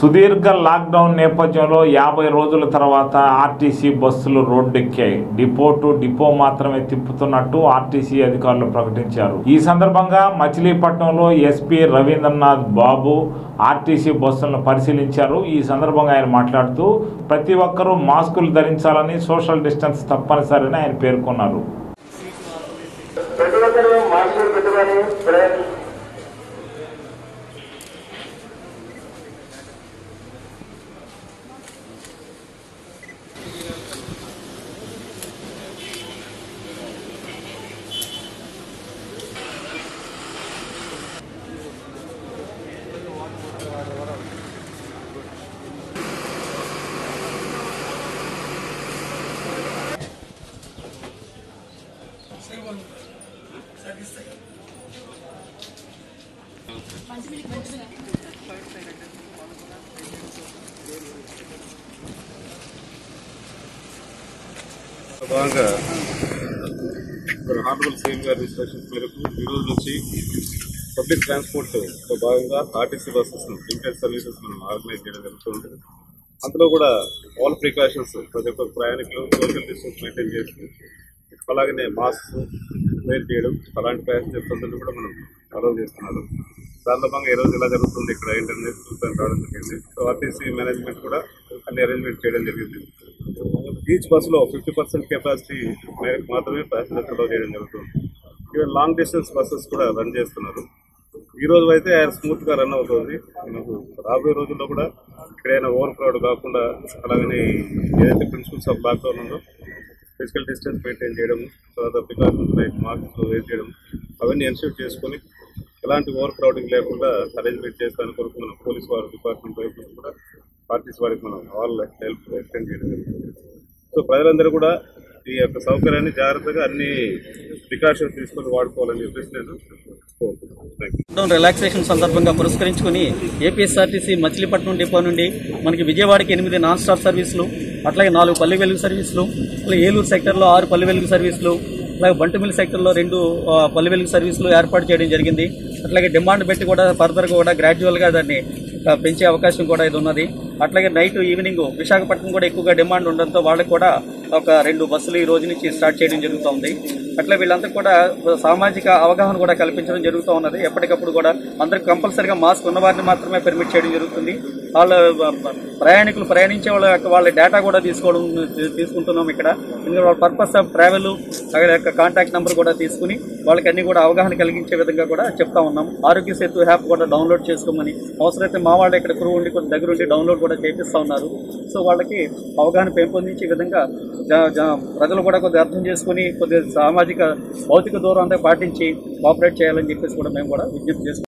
సుదీర్ఘ లాక్డౌన్ నేపథ్యంలో యాభై రోజుల తర్వాత ఆర్టీసీ బస్సులు రోడ్డెక్కాయి డిపో టు డిపో మాత్రమే తిప్పుతున్నట్టు ఆర్టీసీ అధికారులు ప్రకటించారు ఈ సందర్భంగా మచిలీపట్నంలో ఎస్పీ రవీంద్రనాథ్ బాబు ఆర్టీసీ బస్సులను పరిశీలించారు ఈ సందర్భంగా ఆయన మాట్లాడుతూ ప్రతి ఒక్కరూ మాస్కులు ధరించాలని సోషల్ డిస్టెన్స్ తప్పనిసరని ఆయన పేర్కొన్నారు ప్రతి ఒక్కరూ మాస్కులు పెట్టుకొని ప్రయత్నం భాగంగా మన హానరబుల్ సీఎం గారి ఇన్స్ట్రక్షన్స్ మేరకు ఈ రోజు నుంచి పబ్లిక్ ట్రాన్స్పోర్ట్ లో భాగంగా ఆర్టీసీ బస్సెస్ లిమిటెడ్ సర్వీసెస్ మనం ఆర్గనైజ్ చేయడం జరుగుతుంది అందులో కూడా ఆల్ ప్రికాషన్స్ ప్రతి ఒక్క ప్రయాణికులు సోషల్ డిస్టెన్స్ మెయింటైన్ చేస్తూ అలాగనే మాస్క్ వేర్ చేయడం అలాంటి ప్యాసింజర్స్ అందరినీ కూడా మనం అలౌ చేస్తున్నారు దానిలో భాగంగా ఈ రోజు ఎలా జరుగుతుంది ఇక్కడ ఇంటర్నెట్ చూసాను రావడం జరిగింది సో ఆర్టీసీ మేనేజ్మెంట్ కూడా అన్ని అరేంజ్మెంట్ చేయడం జరిగింది ఈచ్ బస్సులో ఫిఫ్టీ పర్సెంట్ కెపాసిటీ మేరకు మాత్రమే ప్యాసింజర్స్ అలౌ చేయడం జరుగుతుంది ఈవెన్ లాంగ్ డిస్టెన్స్ బస్సెస్ కూడా రన్ చేస్తున్నారు ఈ రోజు అయితే స్మూత్ గా రన్ అవుతుంది మనకు రాబోయే రోజుల్లో కూడా ఎక్కడైనా ఓవర్ క్రౌడ్ కాకుండా అలాగనే ఏదైతే ప్రిన్సిపల్స్ ఆఫ్ లాక్డౌన్ ఉందో ఫిజికల్ డిస్టెన్స్ మెయింటైన్ చేయడం తర్వాత ప్రికాషన్స్ లైక్ మాస్క్ వేర్ చేయడం అవన్నీ ఎన్ష్యూర్ చేసుకొని ఎలాంటి ఓవర్ క్రౌడింగ్ లేకుండా అరేంజ్మెంట్ చేస్తాను కొరకు మనం పోలీస్ వారి డిపార్ట్మెంట్ వైపు నుంచి కూడా పార్టీస్ వారికి మనం ఆల్ హెల్ప్ ఎక్స్టెండ్ చేయడం జరుగుతుంది సో ప్రజలందరూ కూడా ఈ యొక్క సౌకర్యాన్ని జాగ్రత్తగా అన్ని ప్రికాషన్స్ తీసుకొని వాడుకోవాలని చెప్పేసి నేను కోరుతున్నాను థ్యాంక్ యూ లాక్డౌన్ రిలాక్సేషన్ సందర్భంగా పురస్కరించుకుని ఏపీఎస్ఆర్టీసీ మచిలీపట్నం డిపో నుండి మనకి విజయవాడకి ఎనిమిది నాన్ స్టాప్ సర్వీసులు అట్లాగే నాలుగు పల్లె వెలుగు సర్వీసులు అలాగే ఏలూరు సెక్టర్లో ఆరు పల్లె వెలుగు సర్వీసులు అలాగే బంటుమిల్లి సెక్టర్లో రెండు ఆ, పల్లె వెలుగు సర్వీసులు ఏర్పాటు చేయడం జరిగింది అట్లాగే డిమాండ్ పెట్టి కూడా ఫర్దర్గా కూడా గ్రాడ్యువల్గా దాన్ని ఆ, పెంచే అవకాశం కూడా ఇది ఉన్నది అట్లాగే నైట్ ఈవినింగ్ విశాఖపట్నం కూడా ఎక్కువగా డిమాండ్ ఉండడంతో వాళ్ళకి కూడా ఒక రెండు బస్సులు ఈ రోజు నుంచి స్టార్ట్ చేయడం జరుగుతుంది అట్లా వీళ్ళంతా కూడా సామాజిక అవగాహన కూడా కల్పించడం జరుగుతూ ఉన్నది ఎప్పటికప్పుడు కూడా అందరికి కంపల్సరిగా మాస్క్ ఉన్న వారిని మాత్రమే పర్మిట్ చేయడం జరుగుతుంది వాళ్ళ ప్రయాణికులు ప్రయాణించే వాళ్ళ యొక్క వాళ్ళ డేటా కూడా తీసుకోవడం తీసుకుంటున్నాం ఇక్కడ ఎందుకంటే వాళ్ళ పర్పస్ ఆఫ్ ట్రావెల్ వాళ్ళ యొక్క కాంటాక్ట్ నెంబర్ కూడా తీసుకుని వాళ్ళకి అన్ని కూడా అవగాహన కలిగించే విధంగా కూడా చెప్తా ఉన్నాం ఆరోగ్య సేతు యాప్ కూడా డౌన్లోడ్ చేసుకోమని అవసరమైతే మా వాళ్ళు ఇక్కడ కురువు ఉండి కొంచెం దగ్గర ఉండి డౌన్లోడ్ కూడా చేపిస్తా ఉన్నారు సో వాళ్ళకి అవగాహన పెంపొందించే విధంగా జ- జ- ప్రజలు కూడా కొద్దిగా అర్థం చేసుకుని కొద్దిగా సామాజిక భౌతిక దూరం అంతా పాటించి కోఆపరేట్ చేయాలని చెప్పేసి కూడా మేము కూడా విజ్ఞప్తి చేసుకుంటాం